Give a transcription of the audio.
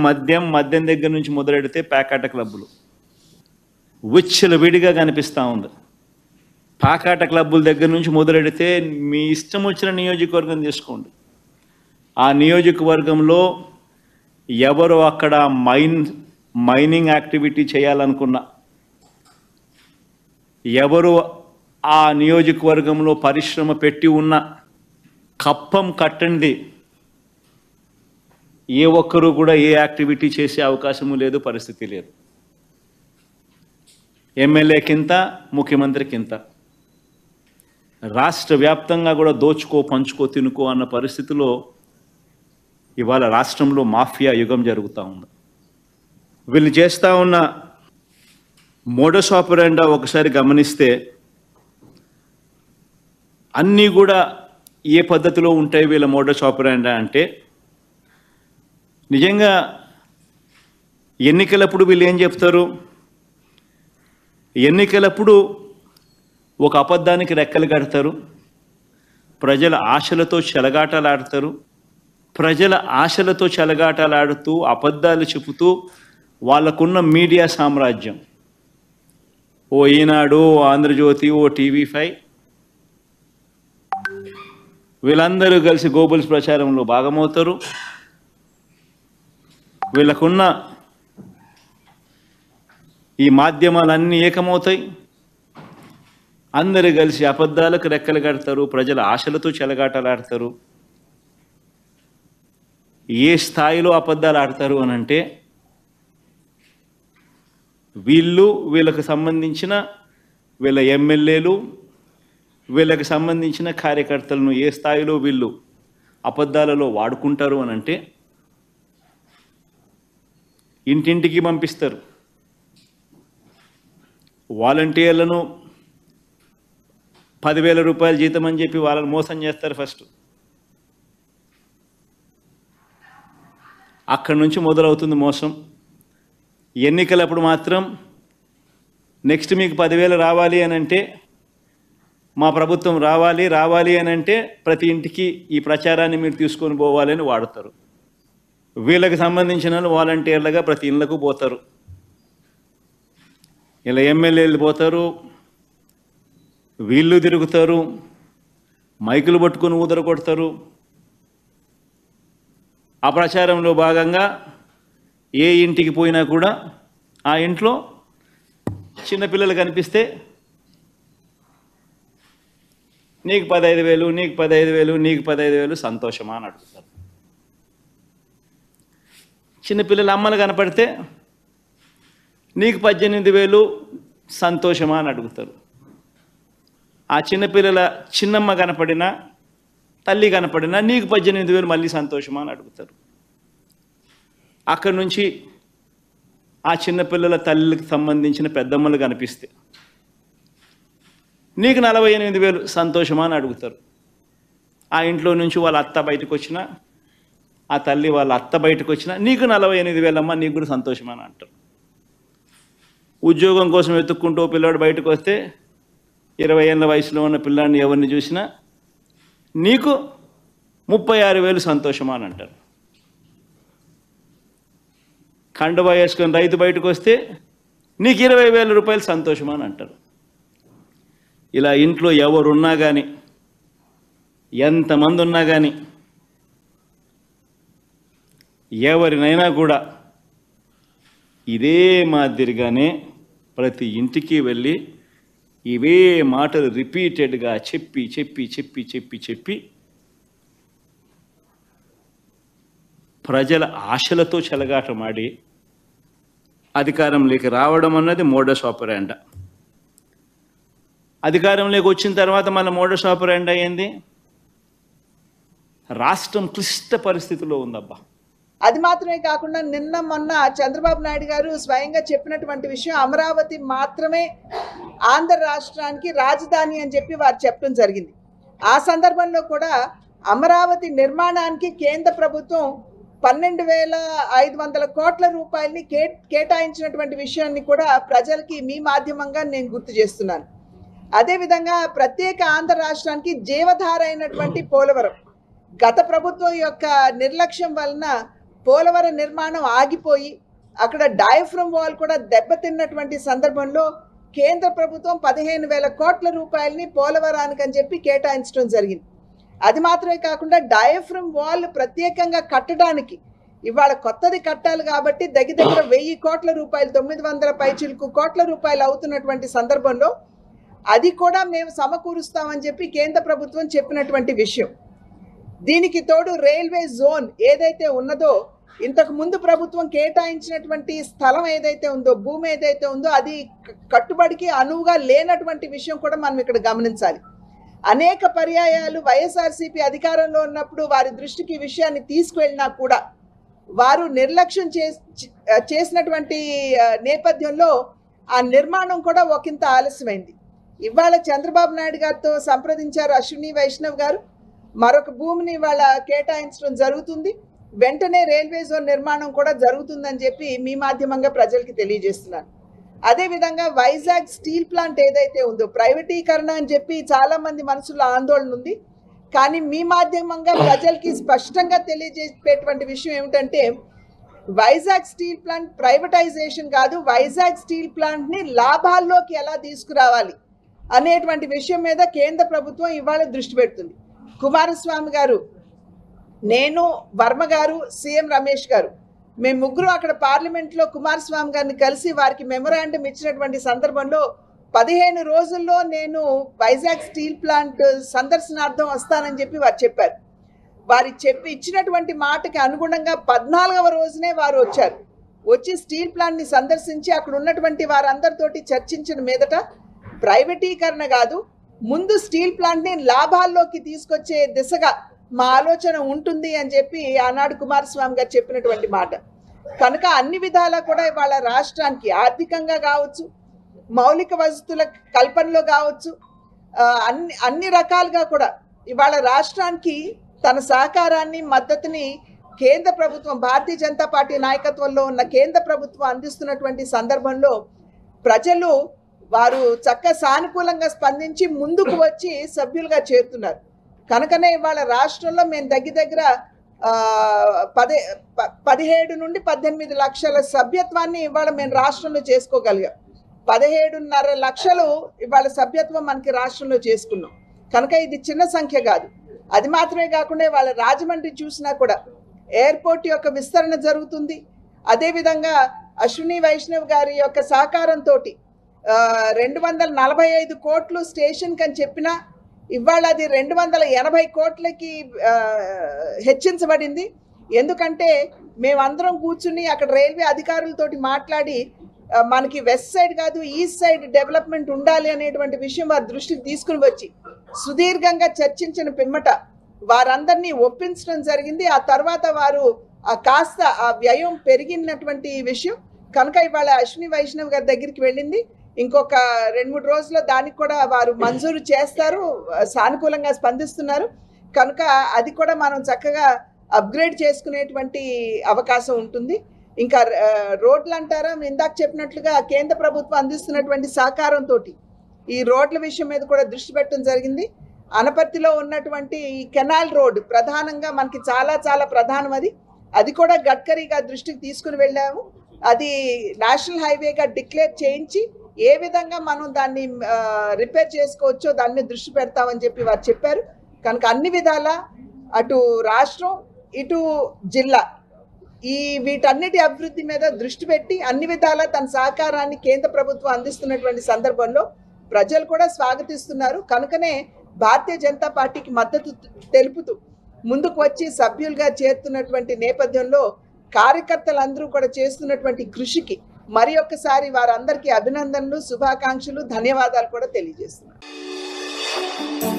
మద్యం మద్యం దగ్గర నుంచి మొదలెడితే ప్యాకాట క్లబ్బులు విచ్చల విడిగా కనిపిస్తూ ఉంది పాకాట క్లబ్బుల దగ్గర నుంచి మొదలెడితే మీ ఇష్టం వచ్చిన నియోజకవర్గం తీసుకోండి ఆ నియోజకవర్గంలో ఎవరు అక్కడ మైన్ మైనింగ్ యాక్టివిటీ చేయాలనుకున్నా ఎవరు ఆ నియోజకవర్గంలో పరిశ్రమ పెట్టి ఉన్న కప్పం కట్టండి ఏ ఒక్కరూ కూడా ఏ యాక్టివిటీ చేసే అవకాశము లేదు పరిస్థితి లేదు ఎమ్మెల్యే కింత ముఖ్యమంత్రి కింత రాష్ట్ర వ్యాప్తంగా కూడా దోచుకో పంచుకో తినుకో అన్న పరిస్థితిలో ఇవాళ రాష్ట్రంలో మాఫియా యుగం జరుగుతూ ఉంది వీళ్ళు చేస్తూ ఉన్న మోడస్ ఆపరెండా ఒకసారి గమనిస్తే అన్నీ కూడా ఏ పద్ధతిలో ఉంటాయి వీళ్ళ మోడస్ ఆపరెండా అంటే నిజంగా ఎన్నికలప్పుడు వీళ్ళు ఏం చెప్తారు ఎన్నికలప్పుడు ఒక అబద్ధానికి రెక్కలు కడతారు ప్రజల ఆశలతో చెలగాటలాడతారు ప్రజల ఆశలతో చెలగాటలాడుతూ అబద్ధాలు చెబుతూ వాళ్ళకున్న మీడియా సామ్రాజ్యం ఓ ఈనాడు ఓ ఆంధ్రజ్యోతి ఓ టీవీ ఫైవ్ వీళ్ళందరూ కలిసి గోబుల్స్ ప్రచారంలో భాగమవుతారు వీళ్ళకున్న ఈ మాధ్యమాలన్నీ ఏకమవుతాయి అందరూ కలిసి అబద్ధాలకు రెక్కలు కడతారు ప్రజల ఆశలతో చెలగాటలాడతారు ఏ స్థాయిలో అబద్ధాలు ఆడతారు అని అంటే వీళ్ళు వీళ్ళకు సంబంధించిన వీళ్ళ ఎమ్మెల్యేలు వీళ్ళకి సంబంధించిన కార్యకర్తలను ఏ స్థాయిలో వీళ్ళు అబద్ధాలలో వాడుకుంటారు అని అంటే ఇంటింటికి పంపిస్తారు వాలంటీర్లను పదివేల రూపాయల జీతం అని చెప్పి వాళ్ళని మోసం చేస్తారు ఫస్ట్ అక్కడి నుంచి మొదలవుతుంది మోసం ఎన్నికలప్పుడు మాత్రం నెక్స్ట్ మీకు పదివేలు రావాలి అని అంటే మా ప్రభుత్వం రావాలి రావాలి అని అంటే ప్రతి ఇంటికి ఈ ప్రచారాన్ని మీరు తీసుకొని పోవాలని వాడతారు వీళ్ళకి సంబంధించిన వాళ్ళు వాలంటీర్లుగా ప్రతి ఇళ్ళకు పోతారు ఇలా ఎమ్మెల్యేలు పోతారు వీళ్ళు తిరుగుతారు మైకులు పట్టుకొని ఊదర కొడతారు ఆ ప్రచారంలో భాగంగా ఏ ఇంటికి పోయినా కూడా ఆ ఇంట్లో చిన్నపిల్లలు కనిపిస్తే నీకు పదహైదు వేలు నీకు పదహైదు వేలు నీకు పదహైదు వేలు సంతోషమా అని అడుగుతారు చిన్నపిల్లల అమ్మలు కనపడితే నీకు పద్దెనిమిది వేలు సంతోషమా అని అడుగుతారు ఆ చిన్నపిల్లల చిన్నమ్మ కనపడినా తల్లి కనపడినా నీకు పద్దెనిమిది వేలు మళ్ళీ సంతోషమా అని అడుగుతారు అక్కడి నుంచి ఆ చిన్నపిల్లల తల్లికి సంబంధించిన పెద్దమ్మలు కనిపిస్తే నీకు నలభై ఎనిమిది వేలు సంతోషమా అని అడుగుతారు ఆ ఇంట్లో నుంచి వాళ్ళ అత్త బయటకు వచ్చినా ఆ తల్లి వాళ్ళ అత్త బయటకు వచ్చినా నీకు నలభై ఎనిమిది వేలమ్మ నీకు కూడా సంతోషమా అని అంటారు ఉద్యోగం కోసం వెతుక్కుంటూ ఓ పిల్లాడు బయటకు వస్తే ఇరవై ఏళ్ళ వయసులో ఉన్న పిల్లాడిని ఎవరిని చూసినా నీకు ముప్పై ఆరు వేలు సంతోషమా అని అంటారు కండువా వేసుకొని రైతు బయటకు వస్తే నీకు ఇరవై వేల రూపాయలు సంతోషమా అని అంటారు ఇలా ఇంట్లో ఎవరున్నా కానీ ఎంతమంది ఉన్నా కానీ ఎవరినైనా కూడా ఇదే మాదిరిగానే ప్రతి ఇంటికి వెళ్ళి ఇవే మాటలు రిపీటెడ్గా చెప్పి చెప్పి చెప్పి చెప్పి చెప్పి ప్రజల ఆశలతో చెలగాటమాడి అధికారంలోకి రావడం అన్నది మోడస్ ఆపరాండా అధికారంలోకి వచ్చిన తర్వాత మన మోడస్ ఆపరాండా ఏంది రాష్ట్రం క్లిష్ట పరిస్థితిలో ఉందబ్బా అది మాత్రమే కాకుండా నిన్న మొన్న చంద్రబాబు నాయుడు గారు స్వయంగా చెప్పినటువంటి విషయం అమరావతి మాత్రమే ఆంధ్ర రాష్ట్రానికి రాజధాని అని చెప్పి వారు చెప్పడం జరిగింది ఆ సందర్భంలో కూడా అమరావతి నిర్మాణానికి కేంద్ర ప్రభుత్వం పన్నెండు వేల ఐదు వందల కోట్ల రూపాయలని కే కేటాయించినటువంటి విషయాన్ని కూడా ప్రజలకి మీ మాధ్యమంగా నేను గుర్తు చేస్తున్నాను అదేవిధంగా ప్రత్యేక ఆంధ్ర రాష్ట్రానికి జీవధార అయినటువంటి పోలవరం గత ప్రభుత్వం యొక్క నిర్లక్ష్యం వలన పోలవరం నిర్మాణం ఆగిపోయి అక్కడ డయాఫ్రమ్ వాల్ కూడా దెబ్బతిన్నటువంటి సందర్భంలో కేంద్ర ప్రభుత్వం పదిహేను వేల కోట్ల రూపాయలని పోలవరానికి అని చెప్పి కేటాయించడం జరిగింది అది మాత్రమే కాకుండా డయాఫ్రమ్ వాల్ ప్రత్యేకంగా కట్టడానికి ఇవాళ కొత్తది కట్టాలి కాబట్టి దగ్గర దగ్గర వెయ్యి కోట్ల రూపాయలు తొమ్మిది వందల పైచిలకు కోట్ల రూపాయలు అవుతున్నటువంటి సందర్భంలో అది కూడా మేము సమకూరుస్తామని చెప్పి కేంద్ర ప్రభుత్వం చెప్పినటువంటి విషయం దీనికి తోడు రైల్వే జోన్ ఏదైతే ఉన్నదో ఇంతకు ముందు ప్రభుత్వం కేటాయించినటువంటి స్థలం ఏదైతే ఉందో భూమి ఏదైతే ఉందో అది క- కట్టుబడికి అనువుగా లేనటువంటి విషయం కూడా మనం ఇక్కడ గమనించాలి అనేక పర్యాయాలు వైఎస్ఆర్సీపీ అధికారంలో ఉన్నప్పుడు వారి దృష్టికి ఈ విషయాన్ని తీసుకువెళ్ళినా కూడా వారు నిర్లక్ష్యం చేసి చేసినటువంటి ఆ, నేపథ్యంలో ఆ నిర్మాణం కూడా ఒకంత ఆలస్యమైంది ఇవాళ చంద్రబాబు నాయుడు గారితో సంప్రదించారు అశ్విని వైష్ణవ్ గారు మరొక భూమిని ఇవాళ కేటాయించడం జరుగుతుంది వెంటనే రైల్వే జోన్ నిర్మాణం కూడా జరుగుతుందని చెప్పి మీ మాధ్యమంగా ప్రజలకి తెలియజేస్తున్నాను అదేవిధంగా వైజాగ్ స్టీల్ ప్లాంట్ ఏదైతే ఉందో ప్రైవేటీకరణ అని చెప్పి చాలా మంది మనసులో ఆందోళన ఉంది కానీ మీ మాధ్యమంగా ప్రజలకి స్పష్టంగా తెలియజేసేటువంటి విషయం ఏమిటంటే వైజాగ్ స్టీల్ ప్లాంట్ ప్రైవేటైజేషన్ కాదు వైజాగ్ స్టీల్ ప్లాంట్ని లాభాల్లోకి ఎలా తీసుకురావాలి అనేటువంటి విషయం మీద కేంద్ర ప్రభుత్వం ఇవాళ దృష్టి పెడుతుంది కుమారస్వామి గారు నేను వర్మ గారు సీఎం రమేష్ గారు మేము ముగ్గురు అక్కడ పార్లమెంట్లో కుమారస్వామి గారిని కలిసి వారికి మెమొరాండం ఇచ్చినటువంటి సందర్భంలో పదిహేను రోజుల్లో నేను వైజాగ్ స్టీల్ ప్లాంట్ సందర్శనార్థం వస్తానని చెప్పి వారు చెప్పారు వారి చెప్పి ఇచ్చినటువంటి మాటకి అనుగుణంగా పద్నాలుగవ రోజునే వారు వచ్చారు వచ్చి స్టీల్ ప్లాంట్ని సందర్శించి అక్కడ ఉన్నటువంటి వారందరితోటి చర్చించిన మీదట ప్రైవేటీకరణ కాదు ముందు స్టీల్ ప్లాంట్ని లాభాల్లోకి తీసుకొచ్చే దిశగా మా ఆలోచన ఉంటుంది అని చెప్పి ఆనాడు కుమారస్వామి గారు చెప్పినటువంటి మాట కనుక అన్ని విధాలా కూడా ఇవాళ రాష్ట్రానికి ఆర్థికంగా కావచ్చు మౌలిక వసతుల కల్పనలో కావచ్చు ఆ, అన్ని అన్ని రకాలుగా కూడా ఇవాళ రాష్ట్రానికి తన సహకారాన్ని మద్దతుని కేంద్ర ప్రభుత్వం భారతీయ జనతా పార్టీ నాయకత్వంలో ఉన్న కేంద్ర ప్రభుత్వం అందిస్తున్నటువంటి సందర్భంలో ప్రజలు వారు చక్క సానుకూలంగా స్పందించి ముందుకు వచ్చి సభ్యులుగా చేరుతున్నారు కనుకనే ఇవాళ రాష్ట్రంలో మేము దగ్గర దగ్గర ఆ, పదే ప- పదిహేడు నుండి పద్దెనిమిది లక్షల సభ్యత్వాన్ని ఇవాళ మేము రాష్ట్రంలో చేసుకోగలిగాం పదిహేడున్నర లక్షలు ఇవాళ సభ్యత్వం మనకి రాష్ట్రంలో చేసుకున్నాం కనుక ఇది చిన్న సంఖ్య కాదు అది మాత్రమే కాకుండా వాళ్ళ రాజమండ్రి చూసినా కూడా ఎయిర్పోర్ట్ యొక్క విస్తరణ జరుగుతుంది అదేవిధంగా అశ్విని వైష్ణవ్ గారి యొక్క సహకారంతో రెండు వందల నలభై ఐదు కోట్లు స్టేషన్కి అని చెప్పినా ఇవాళ అది రెండు వందల ఎనభై కోట్లకి ఆ, హెచ్చించబడింది ఎందుకంటే మేమందరం కూర్చుని అక్కడ రైల్వే అధికారులతోటి మాట్లాడి ఆ, మనకి వెస్ట్ సైడ్ కాదు ఈస్ట్ సైడ్ డెవలప్మెంట్ ఉండాలి అనేటువంటి విషయం వారి దృష్టికి తీసుకుని వచ్చి సుదీర్ఘంగా చర్చించిన పిమ్మట వారందరినీ ఒప్పించడం జరిగింది ఆ తర్వాత వారు ఆ కాస్త ఆ వ్యయం పెరిగినటువంటి విషయం కనుక ఇవాళ అశ్విని వైష్ణవ్ గారి దగ్గరికి వెళ్ళింది ఇంకొక రెండు మూడు రోజుల్లో దానికి కూడా వారు మంజూరు చేస్తారు సానుకూలంగా స్పందిస్తున్నారు కనుక అది కూడా మనం చక్కగా అప్గ్రేడ్ చేసుకునేటువంటి అవకాశం ఉంటుంది ఇంకా ఆ, రోడ్లు అంటారా ఇందాక చెప్పినట్లుగా కేంద్ర ప్రభుత్వం అందిస్తున్నటువంటి సహకారంతో ఈ రోడ్ల విషయం మీద కూడా దృష్టి పెట్టడం జరిగింది అనపర్తిలో ఉన్నటువంటి ఈ కెనాల్ రోడ్ ప్రధానంగా మనకి చాలా చాలా ప్రధానం అది అది కూడా గడ్కరీగా దృష్టికి తీసుకుని వెళ్ళాము అది నేషనల్ హైవేగా డిక్లేర్ చేయించి ఏ విధంగా మనం దాన్ని రిపేర్ చేసుకోవచ్చో దాని మీద దృష్టి పెడతామని చెప్పి వారు చెప్పారు కనుక అన్ని విధాల అటు రాష్ట్రం ఇటు జిల్లా ఈ వీటన్నిటి అభివృద్ధి మీద దృష్టి పెట్టి అన్ని విధాలా తన సహకారాన్ని కేంద్ర ప్రభుత్వం అందిస్తున్నటువంటి సందర్భంలో ప్రజలు కూడా స్వాగతిస్తున్నారు కనుకనే భారతీయ జనతా పార్టీకి మద్దతు తెలుపుతూ ముందుకు వచ్చి సభ్యులుగా చేరుతున్నటువంటి నేపథ్యంలో కార్యకర్తలందరూ కూడా చేస్తున్నటువంటి కృషికి మరి ఒక్కసారి వారందరికీ అభినందనలు శుభాకాంక్షలు ధన్యవాదాలు కూడా తెలియజేస్తున్నారు